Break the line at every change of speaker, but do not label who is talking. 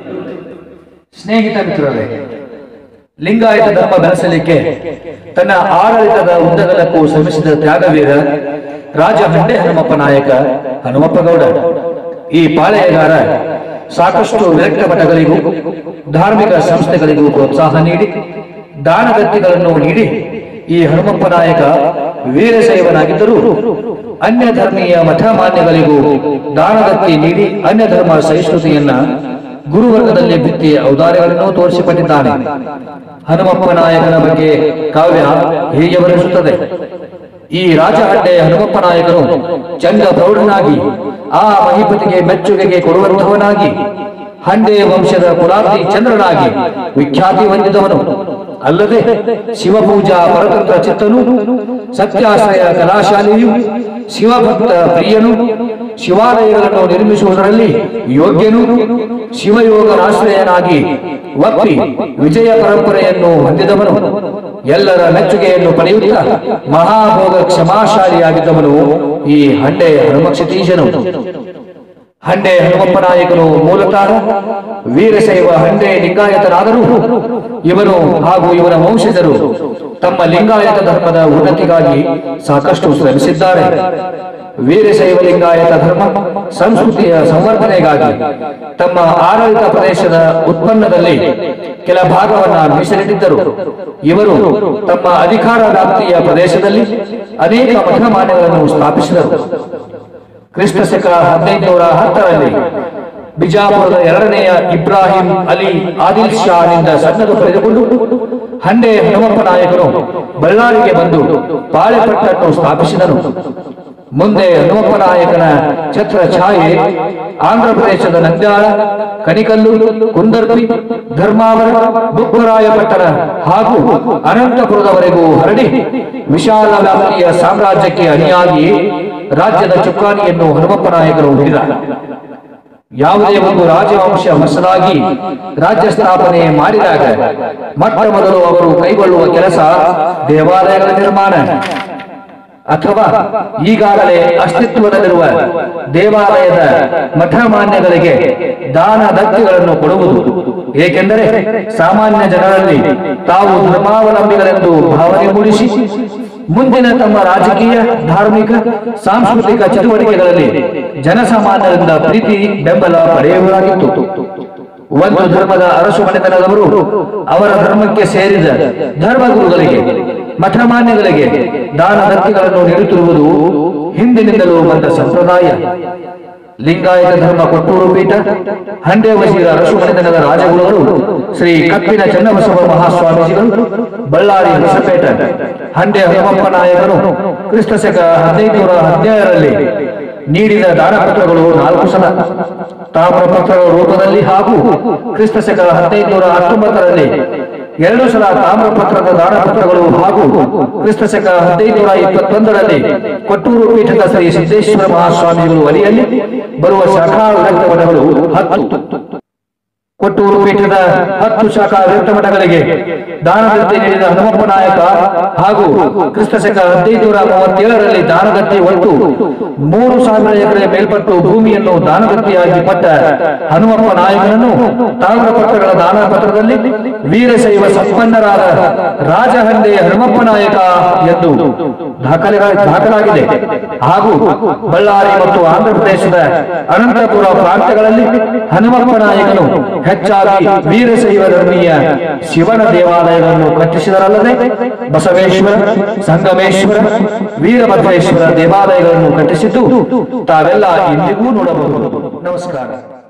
ಸ್ನೇಹಿತ ಮಿತ್ರರೇ ಲಿಂಗಾಯತ ಧರ್ಮ ಬೆಳೆಸಲಿಕ್ಕೆ ತನ್ನ ಆಡಳಿತದ ಉದ್ದಗಲಕ್ಕೂ ಶ್ರಮಿಸಿದ ತ್ಯಾಗವೀರ ರಾಜ ಹಂಡೆ ಹನುಮಪ್ಪ ನಾಯಕ ಹನುಮಪ್ಪ ಗೌಡ ಈ ಪಾಳೆಯಗಾರ ಸಾಕಷ್ಟು ವಿರಕ್ತ ಮಠಗಳಿಗೂ ಧಾರ್ಮಿಕ ಸಂಸ್ಥೆಗಳಿಗೂ ಪ್ರೋತ್ಸಾಹ ನೀಡಿ ದಾನಗತ್ತಿಗಳನ್ನು ನೀಡಿ ಈ ಹನುಮಪ್ಪ ನಾಯಕ ವೀರಶೈವನಾಗಿದ್ದರೂ ಅನ್ಯ ಧರ್ಮೀಯ ಮಠ ಮಾನ್ಯಗಳಿಗೂ ದಾನಗತ್ತಿ ನೀಡಿ ಅನ್ಯ ಧರ್ಮ ಸಹಿಷ್ಣುತೆಯನ್ನ ಗುರುವರ್ಗದಲ್ಲಿ ಬಿತ್ತಿ ಔದಾರ್ಯಗಳನ್ನು ತೋರಿಸಿಕೊಟ್ಟಿದ್ದಾನೆ ಹನುಮಪ್ಪ ನಾಯಕನ ಬಗ್ಗೆ ಕಾವ್ಯ ಹೀಗೆ ವರ್ಣಿಸುತ್ತದೆ ಈ ರಾಜಹಡ್ಡೆ ಹನುಮಪ್ಪ ನಾಯಕನು ಚಂದ ಪ್ರೌಢನಾಗಿ ಆ ಮಹಿಪತಿಗೆ ಮೆಚ್ಚುಗೆಗೆ ಕೊಡುವಂತಹವನಾಗಿ ಹಂಡೆ ವಂಶದ ಕುಲಾಬ್ದಿ ಚಂದ್ರನಾಗಿ ವಿಖ್ಯಾತಿ ಹೊಂದಿದವನು ಅಲ್ಲದೆ ಶಿವಪೂಜಾ ಪರತಂತ್ರ ಚಿತ್ತನು ಸತ್ಯಾಶ್ರಯ ಕಲಾಶಾಲೆಯು ಶಿವಭಕ್ತ ಪ್ರಿಯನು ಶಿವಾಲಯಗಳನ್ನು ನಿರ್ಮಿಸುವುದರಲ್ಲಿ ಯೋಗ್ಯನು ಶಿವಯೋಗನಾಶ್ರಯನಾಗಿ ಒಪ್ಪಿ ವಿಜಯ ಪರಂಪರೆಯನ್ನು ಹೊಂದಿದವನು ಎಲ್ಲರ ಮೆಚ್ಚುಗೆಯನ್ನು ಪಡೆಯುತ್ತಾ ಮಹಾಭೋಗ ಕ್ಷಮಾಶಾಲಿಯಾಗಿದ್ದವನು ಈ ಹಂಡೆ ಹನುಮಕ್ಷತೀಶನು ಹಂಡೆ ಹನುಮಪ್ಪ ನಾಯಕನು ಮೂಲತಃ ವೀರಶೈವ ಹಂಡೆ ಲಿಂಗಾಯತರಾದರೂ ಇವನು ಹಾಗೂ ಇವನ ವಂಶಜರು ತಮ್ಮ ಲಿಂಗಾಯತ ಧರ್ಮದ ಉನ್ನತಿಗಾಗಿ ಸಾಕಷ್ಟು ಶ್ರಮಿಸಿದ್ದಾರೆ ವೀರಶೈವ ಲಿಂಗಾಯತ ಧರ್ಮ ಸಂಸ್ಕೃತಿಯ ಸಂವರ್ಧನೆಗಾಗಿ ತಮ್ಮ ಆಡಳಿತ ಪ್ರದೇಶದ ಉತ್ಪನ್ನದಲ್ಲಿ ಕೆಲ ಭಾಗವನ್ನ ಮೀಸಲಿಟ್ಟಿದ್ದರು ಇವರು ತಮ್ಮ ಅಧಿಕಾರ ವ್ಯಾಪ್ತಿಯ ಪ್ರದೇಶದಲ್ಲಿ ಅನೇಕ ಮಠಮಾನ್ಯಗಳನ್ನು ಸ್ಥಾಪಿಸಿದರು ಕ್ರಿಸ್ತ ಶಕ ಹದಿನೈದುನೂರ ಹತ್ತರಲ್ಲಿ ಬಿಜಾಪುರದ ಎರಡನೆಯ ಇಬ್ರಾಹಿಂ ಅಲಿ ಆದಿಲ್ ಶಾನಿಂದ ಸನ್ನದು ಪಡೆದುಕೊಂಡು ಹಂಡೆ ಹನುಮಪ್ಪ ನಾಯಕನು ಬಳ್ಳಾರಿಗೆ ಬಂದು ಪಾಳೆಪಟ್ಟನ್ನು ಸ್ಥಾಪಿಸಿದನು ಮುಂದೆ ಹನುಮಪ್ಪ ನಾಯಕನ ಛತ್ರ ಛಾಯೆ ಆಂಧ್ರ ಪ್ರದೇಶದ ನಂದ್ಯಾಳ ಕಣಿಕಲ್ಲು ಕುಂದರ್ಪಿ ಧರ್ಮಾವರ ಬುಕ್ಕರಾಯಪಟ್ಟಣ ಹಾಗೂ ಅನಂತಪುರದವರೆಗೂ ಹರಡಿ ವಿಶಾಲ ವ್ಯಾಪ್ತಿಯ ಸಾಮ್ರಾಜ್ಯಕ್ಕೆ ಅಣಿಯಾಗಿ ರಾಜ್ಯದ ಚುಕ್ಕಾಣಿಯನ್ನು ಹನುಮಪ್ಪ ನಾಯಕರು ಹಿಡಿದ ಯಾವುದೇ ಒಂದು ರಾಜವಂಶ ಹೊಸದಾಗಿ ರಾಜ್ಯ ಸ್ಥಾಪನೆ ಮಾಡಿದಾಗ ಮೊಟ್ಟ ಮೊದಲು ಅವರು ಕೈಗೊಳ್ಳುವ ಕೆಲಸ ದೇವಾಲಯಗಳ ನಿರ್ಮಾಣ ಅಥವಾ ಈಗಾಗಲೇ ಅಸ್ತಿತ್ವದಲ್ಲಿರುವ ದೇವಾಲಯದ ಮಠ ಮಾನ್ಯಗಳಿಗೆ ದಾನ ದತ್ತಿಗಳನ್ನು ಕೊಡುವುದು ಏಕೆಂದರೆ ಸಾಮಾನ್ಯ ಜನರಲ್ಲಿ ತಾವು ಧರ್ಮಾವಲಂಬಿಗಳೆಂದು ಭಾವನೆ ಮೂಡಿಸಿ ಮುಂದಿನ ತಮ್ಮ ರಾಜಕೀಯ ಧಾರ್ಮಿಕ ಸಾಂಸ್ಕೃತಿಕ ಚಟುವಟಿಕೆಗಳಲ್ಲಿ ಜನಸಾಮಾನ್ಯರಿಂದ ಪ್ರೀತಿ ಬೆಂಬಲ ಪಡೆಯುವುದಾಗಿತ್ತು ಒಂದು ಧರ್ಮದ ಅರಸು ಮನೆತನದವರು ಅವರ ಧರ್ಮಕ್ಕೆ ಸೇರಿದ ಧರ್ಮಗುರುಗಳಿಗೆ ಮಠಮಾನ್ಯಗಳಿಗೆ ದಾನ ದತ್ತಿಗಳನ್ನು ನೀಡುತ್ತಿರುವುದು ಹಿಂದಿನಿಂದಲೂ ಬಂದ ಸಂಪ್ರದಾಯ ಲಿಂಗಾಯತ ಧರ್ಮ ಕೊಟ್ಟೂರು ಪೀಠ ಹಂಡೆ ವಜೀರ ಅರಸು ಮನೆತನದ ರಾಜಗುರುಗಳು ಶ್ರೀ ಕಪ್ಪಿನ ಚನ್ನಬಸವ ಮಹಾಸ್ವಾಮೀಜಿಗಳು ಬಳ್ಳಾರಿ ಹೊಸಪೇಟ ಹಂಡೆ ಹನುಮಪ್ಪ ನಾಯಕರು ಕ್ರಿಸ್ತ ಶಕ ಹದಿನೈದುನೂರ ಹದಿನೇಳರಲ್ಲಿ ನೀಡಿದ ದಾನಪತ್ರಗಳು ನಾಲ್ಕು ಸಲ ತಾಮ್ರಪತ್ರಗಳ ರೂಪದಲ್ಲಿ ಹಾಗೂ ಕ್ರಿಸ್ತ ಶಕ ಹದಿನೈದುನೂರ ಹತ್ತೊಂಬತ್ತರಲ್ಲಿ ಎರಡು ಸಲ ತಾಮ್ರಪತ್ರದ ದಾನಪತ್ರಗಳು ಹಾಗೂ ಕ್ರಿಸ್ತ ಶಕ ಹದಿನೈದುನೂರ ಇಪ್ಪತ್ತೊಂದರಲ್ಲಿ ಕೊಟ್ಟೂರು ಪೀಠದ ಶ್ರೀ ಸಿದ್ದೇಶ್ವರ ಮಹಾಸ್ವಾಮಿಗಳು ವಲಿಯಲ್ಲಿ ಬರುವ ಶಾಖಾ ವಿರಕ್ತ ಮಠಗಳು ಹತ್ತು ಕೊಟ್ಟೂರು ಪೀಠದ ಹತ್ತು ಶಾಖಾ ವಿರಕ್ತ ಮಠಗಳಿಗೆ ದಾನದತ್ತಿ ನೀಡಿದ ಹನುಮಪ್ಪ ನಾಯಕ ಹಾಗೂ ಕ್ರಿಸ್ತ ಶಕ ಹದಿನೈದುನೂರ ಮೂವತ್ತೇಳರಲ್ಲಿ ದಾನದತ್ತಿ ಒಟ್ಟು ಮೂರು ಸಾವಿರ ಎಕರೆ ಮೇಲ್ಪಟ್ಟು ಭೂಮಿಯನ್ನು ದಾನದತ್ತಿಯಾಗಿ ಕೊಟ್ಟ ಹನುಮಪ್ಪ ನಾಯಕನನ್ನು ತಾಮ್ರಪತ್ರಗಳ ದಾನಪತ್ರದಲ್ಲಿ ವೀರಶೈವ ಸಂಪನ್ನರಾದ ರಾಜಹಂಡೆ ಹನುಮಪ್ಪ ನಾಯಕ ಎಂದು ದಾಖಲೆ ದಾಖಲಾಗಿದೆ ಹಾಗೂ ಬಳ್ಳಾರಿ ಮತ್ತು ಆಂಧ್ರ ಪ್ರದೇಶದ ಅನಂತಪುರ ಪ್ರಾಂತ್ಯಗಳಲ್ಲಿ ಹನುಮಪ್ಪ ನಾಯಕನು ಹೆಚ್ಚಾಗಿ ವೀರಶೈವ ಧರ್ಮೀಯ ಶಿವನ ದೇವಾಲಯಗಳನ್ನು ಕಟ್ಟಿಸಿದರಲ್ಲದೆ ಬಸವೇಶ್ವರ ಸಂಗಮೇಶ್ವರ ವೀರಭದ್ರೇಶ್ವರ ದೇವಾಲಯಗಳನ್ನು ಕಟ್ಟಿಸಿದ್ದು ತಾವೆಲ್ಲ ಇಂದಿಗೂ ನೋಡಬಹುದು ನಮಸ್ಕಾರ